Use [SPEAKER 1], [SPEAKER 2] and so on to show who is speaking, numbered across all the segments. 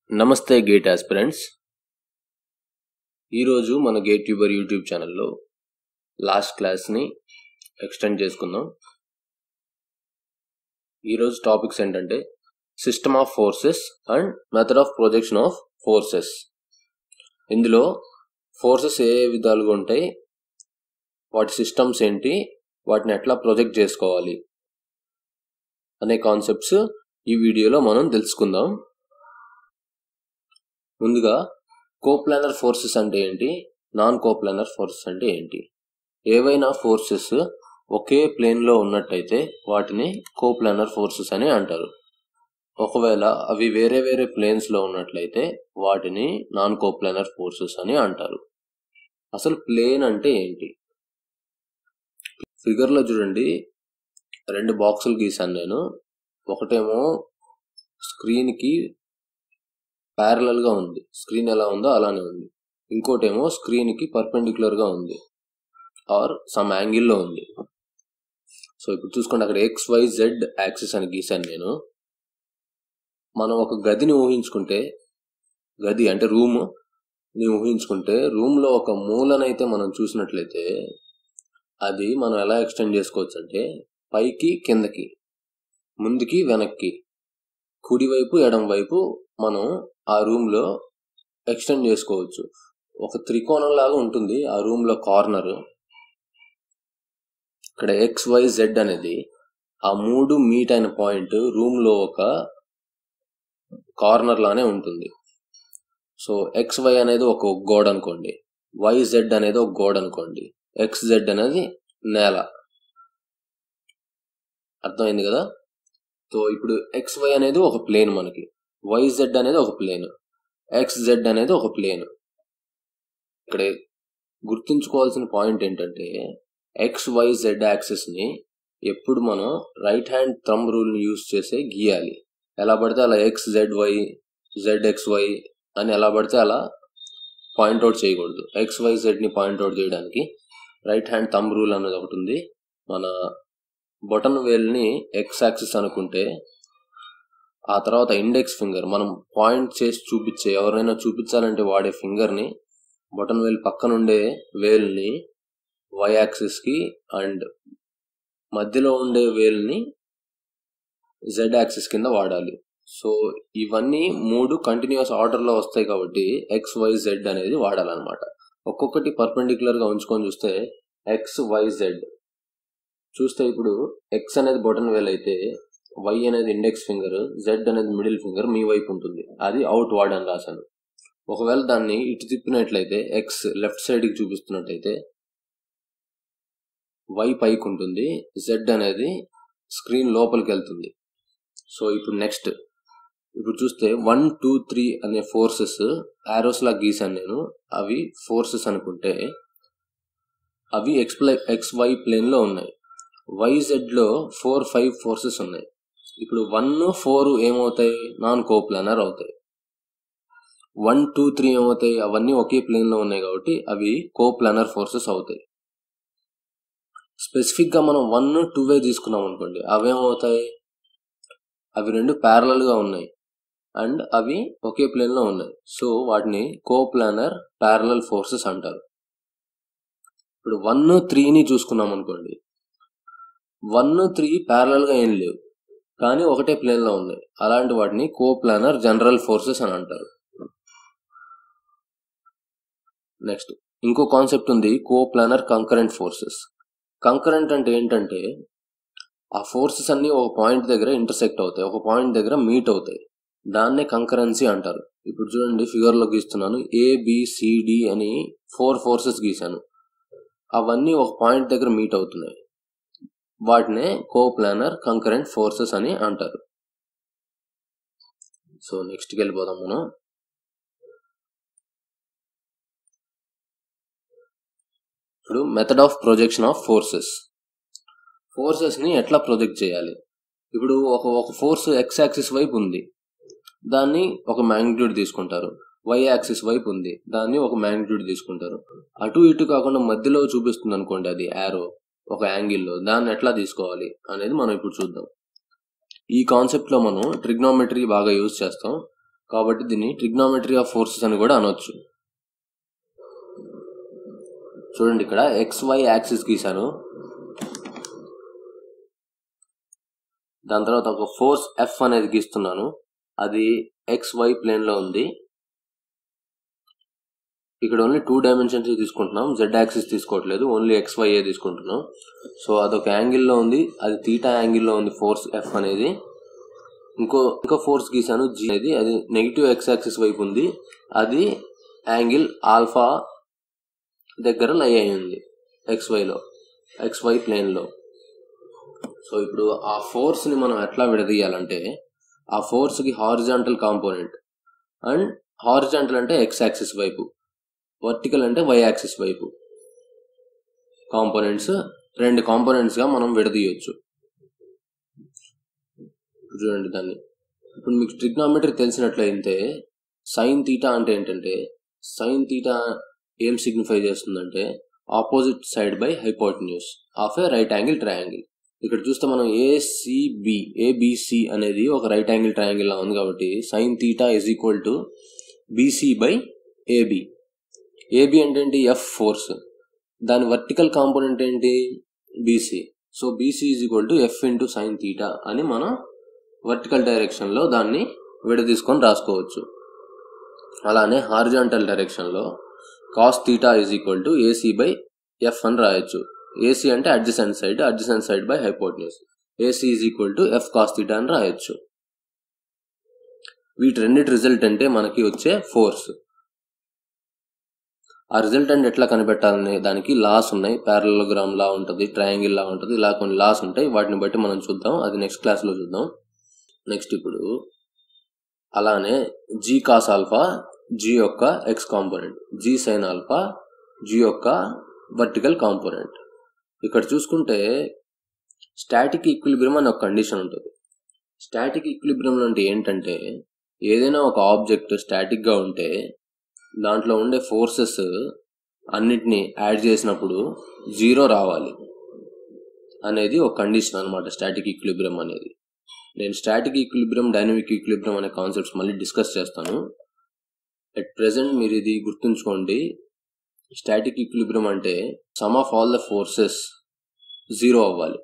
[SPEAKER 1] నమస్తే gate aspirants ఈరోజు మన గేట్ ట్యూబర్ యూట్యూబ్ ఛానల్లో లాస్ట్ క్లాస్ని ఎక్స్టెండ్ చేసుకుందాం ఈరోజు టాపిక్స్ ఏంటంటే system of forces and method of projection of forces ఇందులో ఫోర్సెస్ ఏ ఏ విధాలుగా ఉంటాయి వాటి సిస్టమ్స్ ఏంటి వాటిని ఎట్లా ప్రొజెక్ట్ చేసుకోవాలి అనే కాన్సెప్ట్స్ ఈ వీడియోలో మనం తెలుసుకుందాం ముందుగా కోప్లానర్ ఫోర్సెస్ అంటే ఏంటి నాన్ కోప్లానర్ ఫోర్సెస్ అంటే ఏంటి ఏవైనా ఫోర్సెస్ ఒకే ప్లేన్లో ఉన్నట్టయితే వాటిని కోప్లానర్ ఫోర్సెస్ అని అంటారు ఒకవేళ అవి వేరే వేరే ప్లేన్స్లో ఉన్నట్లయితే వాటిని నాన్ కోప్లానర్ ఫోర్సెస్ అని అంటారు అసలు ప్లేన్ అంటే ఏంటి ఫిగర్లో చూడండి రెండు బాక్సులు గీసాను నేను ఒకటేమో స్క్రీన్కి ప్యారలల్ గా ఉంది స్క్రీన్ ఎలా ఉందో అలానే ఉంది ఇంకోటేమో స్క్రీన్ కి పర్పెండిక్యులర్ గా ఉంది ఆర్ సమ్ యాంగిల్లో ఉంది సో ఇప్పుడు చూసుకోండి అక్కడ ఎక్స్ వై జెడ్ యాక్సిస్ అని గీసాను నేను మనం ఒక గదిని ఊహించుకుంటే గది అంటే రూమ్ ని ఊహించుకుంటే రూమ్ లో ఒక మూలనైతే మనం చూసినట్లయితే అది మనం ఎలా ఎక్స్టెండ్ చేసుకోవచ్చు అంటే పైకి కిందకి ముందుకి వెనక్కి కుడివైపు ఎడం వైపు మనం ఆ రూమ్ లో ఎక్స్టెండ్ చేసుకోవచ్చు ఒక త్రికోణం లాగా ఉంటుంది ఆ రూమ్ లో కార్నర్ ఇక్కడ ఎక్స్ వై జెడ్ అనేది ఆ మూడు మీట్ అయిన పాయింట్ రూమ్ లో ఒక కార్నర్ లానే ఉంటుంది సో ఎక్స్ వై అనేది ఒక గోడ అనుకోండి వై జెడ్ అనేది ఒక గోడ అనుకోండి ఎక్స్ జెడ్ అనేది నేల అర్థమైంది కదా సో ఇప్పుడు ఎక్స్ వై అనేది ఒక ప్లేన్ మనకి వై జెడ్ అనేది ఒక ప్లేన్ ఎక్స్ జెడ్ అనేది ఒక ప్లేన్ ఇక్కడ గుర్తుంచుకోవాల్సిన పాయింట్ ఏంటంటే ఎక్స్ వై జెడ్ యాక్సెస్ ని ఎప్పుడు మనం రైట్ హ్యాండ్ థంబ్ రూల్ ని యూస్ చేసే గీయాలి ఎలా పడితే అలా X Z Y Z X Y అని ఎలా పడితే అలా పాయింట్అవుట్ చేయకూడదు ఎక్స్ వై జెడ్ ని పాయింట్అవుట్ చేయడానికి రైట్ హ్యాండ్ థంబ్ రూల్ అనేది ఒకటి ఉంది మన బొటన్ వేల్ ని ఎక్స్ యాక్సిస్ అనుకుంటే ఆ తర్వాత ఇండెక్స్ ఫింగర్ మనం పాయింట్ చేసి చూపించే ఎవరైనా చూపించాలంటే వాడే ఫింగర్ ని బొటన్ వేల్ పక్కన ఉండే వేల్ ని వై యాక్సిస్ కి అండ్ మధ్యలో ఉండే వేల్ ని జెడ్ యాక్సిస్ కింద వాడాలి సో ఇవన్నీ మూడు కంటిన్యూస్ ఆర్డర్ లో వస్తాయి కాబట్టి ఎక్స్ వై జెడ్ అనేది వాడాలన్నమాట ఒక్కొక్కటి పర్పెండిక్యులర్ గా ఉంచుకొని చూస్తే ఎక్స్ వై జెడ్ చూస్తే ఇప్పుడు ఎక్స్ అనేది బొటన్ వేల్ అయితే వై అనేది ఇండెక్స్ ఫింగర్ జెడ్ అనేది మిడిల్ ఫింగర్ మీ వైపు ఉంటుంది అది అవుట్ వర్డ్ అని రాశాను ఒకవేళ దాన్ని ఇటు తిప్పినట్లయితే ఎక్స్ లెఫ్ట్ సైడ్ కి చూపిస్తున్నట్టయితే వై పైకి ఉంటుంది జెడ్ అనేది స్క్రీన్ లోపలికి వెళ్తుంది సో ఇప్పుడు నెక్స్ట్ ఇప్పుడు చూస్తే వన్ టూ త్రీ అనే ఫోర్సెస్ ఆరోస్ లా గీసాను నేను అవి ఫోర్సెస్ అనుకుంటే అవి ఎక్స్ ప్లై ఎక్స్ వై ప్లేన్ లో ఉన్నాయి వైజెడ్ లో ఫోర్ ఫైవ్ ఫోర్సెస్ ఉన్నాయి ఇప్పుడు వన్ ఫోర్ ఏమవుతాయి నాన్ కోప్లానర్ అవుతాయి వన్ టూ త్రీ ఏమవుతాయి అవన్నీ ఒకే ప్లేన్ లో ఉన్నాయి కాబట్టి అవి కోప్లానర్ ఫోర్సెస్ అవుతాయి స్పెసిఫిక్ గా మనం వన్ టూ వే తీసుకున్నాం అనుకోండి అవేమవుతాయి అవి రెండు ప్యారలల్ గా ఉన్నాయి అండ్ అవి ఒకే ప్లేన్ లో ఉన్నాయి సో వాటిని కోప్లానర్ ప్యారలల్ ఫోర్సెస్ అంటారు ఇప్పుడు వన్ త్రీని చూసుకున్నాం అనుకోండి వన్ త్రీ ప్యారలల్ గా ఏం లేవు కానీ ఒకటే ప్లేన్ లో ఉన్నాయి అలాంటి వాటిని కో ప్లానర్ జనరల్ ఫోర్సెస్ అని అంటారు నెక్స్ట్ ఇంకో కాన్సెప్ట్ ఉంది coplanar concurrent forces concurrent అంటే ఏంటంటే ఆ ఫోర్సెస్ అన్ని ఒక పాయింట్ దగ్గర ఇంటర్సెక్ట్ అవుతాయి ఒక పాయింట్ దగ్గర మీట్ అవుతాయి దాన్నే కంకరెన్సీ అంటారు ఇప్పుడు చూడండి ఫిగర్ లో గీస్తున్నాను ఏబిసిడి అని ఫోర్ ఫోర్సెస్ గీశాను అవన్నీ ఒక పాయింట్ దగ్గర మీట్ అవుతున్నాయి వాటినే కోప్లానర్ కంకరెంట్ ఫోర్సెస్ అని అంటారు సో నెక్స్ట్కి వెళ్ళిపోదాం మనం ఇప్పుడు method of projection of forces forces ని ఎట్లా ప్రొజెక్ట్ చేయాలి ఇప్పుడు ఒక ఒక ఫోర్స్ ఎక్స్ యాక్సిస్ వైపు ఉంది దాన్ని ఒక మ్యాగ్నిట్యూడ్ తీసుకుంటారు వై యాక్సిస్ వైపు ఉంది దాన్ని ఒక మ్యాగ్నిట్యూడ్ తీసుకుంటారు అటు ఇటు కాకుండా మధ్యలో చూపిస్తుంది అనుకోండి అది యారో ఒక యాంగిల్లో దాన్ని ఎట్లా తీసుకోవాలి అనేది మనం ఇప్పుడు చూద్దాం ఈ కాన్సెప్ట్ లో మనం ట్రిగ్నోమెట్రీ బాగా యూజ్ చేస్తాం కాబట్టి దీన్ని ట్రిగ్నామెట్రీ ఆఫ్ ఫోర్సెస్ అని కూడా అనొచ్చు చూడండి ఇక్కడ ఎక్స్ వై యాక్సిస్ గీసాను దాని తర్వాత ఒక ఫోర్స్ ఎఫ్ అనేది గీస్తున్నాను అది ఎక్స్ వై ప్లేన్ లో ఉంది ఇక్కడ ఓన్లీ టూ డైమెన్షన్స్ తీసుకుంటున్నాం జెడ్ యాక్సిస్ తీసుకోవట్లేదు ఓన్లీ ఎక్స్ వై ఏ తీసుకుంటున్నాం సో అదొక యాంగిల్లో ఉంది అది తీటా యాంగిల్లో ఉంది ఫోర్స్ ఎఫ్ అనేది ఇంకో ఇంకో ఫోర్స్ గీసాను జీ అనేది అది నెగిటివ్ ఎక్స్ యాక్సిస్ వైపు ఉంది అది యాంగిల్ ఆల్ఫా దగ్గర లై అయి ఉంది ఎక్స్ వైలో ఎక్స్ వై ప్లేన్లో సో ఇప్పుడు ఆ ఫోర్స్ని మనం ఎట్లా విడదీయాలంటే ఆ ఫోర్స్కి హారిజాంటల్ కాంపోనెంట్ అండ్ హారిజాంటల్ అంటే ఎక్స్ యాక్సిస్ వైపు వర్టికల్ అంటే వై యాక్సిస్ వైపు కాంపోనెంట్స్ రెండు కాంపోనెంట్స్గా మనం విడదీయొచ్చు చూడండి దాన్ని ఇప్పుడు మీకు ట్రిగ్నామెట్రీ తెలిసినట్లయితే సైన్ తీటా అంటే ఏంటంటే సైన్ తీటా ఏం సిగ్నిఫై చేస్తుందంటే opposite side by hypotenuse of a right angle triangle ఇక్కడ చూస్తే మనం ఏసిబి ఏబిసి అనేది ఒక రైట్ యాంగిల్ ట్రయాంగిల్ లా ఉంది కాబట్టి sine theta is equal to BC by AB AB అంటే ఏంటి ఎఫ్ ఫోర్స్ దాని వర్టికల్ కాంపోనెంట్ ఏంటి BC so BC is equal to F into sine theta అని మనం వర్టికల్ డైరెక్షన్లో దాన్ని విడదీసుకొని రాసుకోవచ్చు అలానే హారిజాంటల్ డైరెక్షన్లో cos theta is equal to AC by F అని రాయొచ్చు ఏసీ అంటే adjacent side adjacent side by hypotenuse AC is equal to F cos theta అని రాయొచ్చు వీటి రెండింటి రిజల్ట్ అంటే మనకి వచ్చే ఫోర్స్ ఆ రిజల్టెంట్ ఎట్లా కనిపెట్టాలనే దానికి లాస్ ఉన్నాయి ప్యారలోగ్రామ్ లా ఉంటుంది ట్రయాంగిల్ లా ఉంటుంది ఇలా కొన్ని లాస్ ఉంటాయి వాటిని బట్టి మనం చూద్దాం అది నెక్స్ట్ క్లాస్లో చూద్దాం నెక్స్ట్ ఇప్పుడు అలానే జీ కాస్ ఆల్ఫా జీ యొక్క X component G sine alpha G యొక్క వర్టికల్ కాంపోనెంట్ ఇక్కడ చూసుకుంటే స్టాటిక్ ఈక్విలిబ్రియం అనే ఒక కండిషన్ ఉంటుంది స్టాటిక్ ఈక్విలిబ్రియం అంటే ఏంటంటే ఏదైనా ఒక ఆబ్జెక్ట్ స్టాటిక్గా ఉంటే దాంట్లో ఉండే ఫోర్సెస్ అన్నిటినీ యాడ్ చేసినప్పుడు జీరో రావాలి అనేది ఒక కండిషన్ అనమాట స్టాటిక్ ఈక్విలిబ్రియం అనేది నేను స్టాటిక్ ఈక్విలిబ్రియం డైనమిక్ ఈక్విలిబ్రియం అనే కాన్సెప్ట్స్ మళ్ళీ డిస్కస్ చేస్తాను అట్ ప్రెసెంట్ మీరు ఇది గుర్తుంచుకోండి స్టాటిక్ ఈక్విలిబ్రియం అంటే sum of all the forces zero అవ్వాలి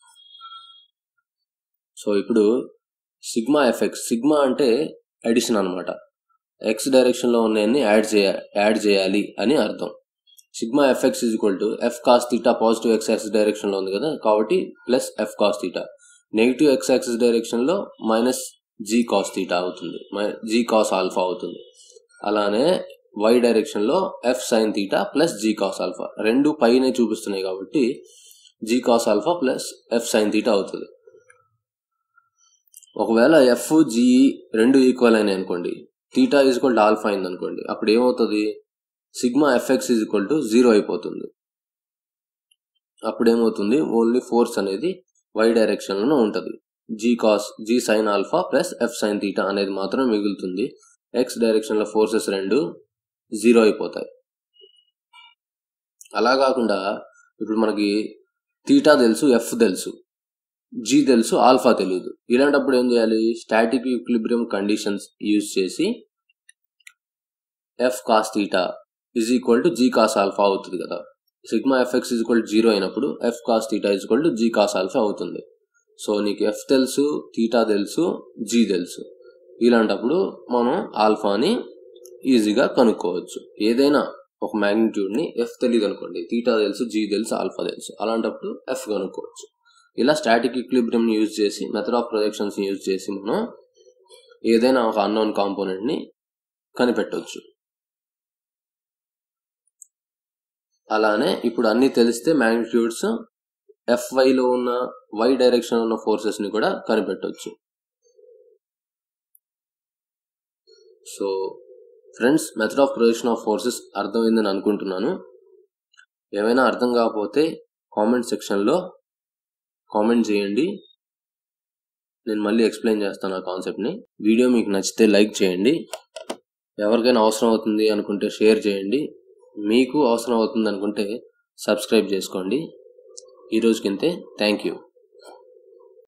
[SPEAKER 1] సో ఇప్పుడు సిగ్మా ఎఫెక్స్ సిగ్మా అంటే అడిషన్ అనమాట ఎక్స్ డైరెక్షన్లో ఉన్నాయన్ని యాడ్ చేయ యాడ్ చేయాలి అని అర్థం sigma F X is equal to F cos theta positive X axis డైరెక్షన్లో ఉంది కదా కాబట్టి plus F cos theta negative X axis డైరెక్షన్లో మైనస్ జీ కాస్ తీటా అవుతుంది జీ కాస్ ఆల్ఫా అవుతుంది అలానే వై డైరెక్షన్లో F sine theta plus G cos alpha రెండు పైనే చూపిస్తున్నాయి కాబట్టి G cos alpha plus F sine theta అవుతుంది ఒకవేళ ఎఫ్ జీ రెండు ఈక్వల్ అయినాయి అనుకోండి theta is equal to alpha అయింది అనుకోండి అప్పుడు ఏమవుతుంది sigma F X is equal to zero అయిపోతుంది అప్పుడు ఏమవుతుంది ఓన్లీ ఫోర్స్ అనేది వై డైరెక్షన్లోనే ఉంటుంది G cos G sine alpha plus F sine theta అనేది మాత్రమే మిగులుతుంది ఎక్స్ డైరెక్షన్లో ఫోర్సెస్ రెండు జీరో అయిపోతాయి అలా కాకుండా ఇప్పుడు మనకి తీటా తెలుసు ఎఫ్ తెలుసు జీ తెలుసు ఆల్ఫా తెలియదు ఇలాంటప్పుడు ఏం చేయాలి స్టాటిక్ ఈక్విలిబ్రియం కండిషన్స్ యూజ్ చేసి F cos theta is equal to G cos alpha అవుతుంది కదా sigma F X is equal to zero అయినప్పుడు F cos theta is equal to G cos alpha అవుతుంది సో నీకు ఎఫ్ తెలుసు తీటా తెలుసు G తెలుసు ఇలాంటప్పుడు మనం ఆల్ఫాని ఈజీగా కనుక్కోవచ్చు ఏదైనా ఒక మ్యాగ్నిట్యూడ్ని ఎఫ్ తెలియదు అనుకోండి తీటా తెలుసు జీ తెలుసు ఆల్ఫా తెలుసు అలాంటప్పుడు ఎఫ్ కనుక్కోవచ్చు ఇలా స్టాటిక్ ఈక్విలిబ్రియం యూజ్ చేసి మెథడ్ ఆఫ్ ప్రొజెక్షన్స్ యూజ్ చేసి మనం ఏదైనా ఒక అన్నోన్ కాంపోనెంట్ని కనిపెట్టవచ్చు అలానే ఇప్పుడు అన్ని తెలిస్తే మ్యాగ్నిట్యూడ్స్ ఎఫ్వైలో ఉన్న వై డైరెక్షన్ ఉన్న ఫోర్సెస్ని కూడా కనిపెట్టవచ్చు so friends method of projection of forces అర్థమైందని అనుకుంటున్నాను ఏమైనా అర్థం కాకపోతే కామెంట్ సెక్షన్లో కామెంట్ చేయండి నేను మళ్ళీ ఎక్స్ప్లెయిన్ చేస్తాను ఆ కాన్సెప్ట్ని వీడియో మీకు నచ్చితే లైక్ చేయండి ఎవరికైనా అవసరం అవుతుంది అనుకుంటే షేర్ చేయండి మీకు అవసరం అవుతుంది అనుకుంటే సబ్స్క్రైబ్ చేసుకోండి ఈ రోజుకింతే థ్యాంక్ యూ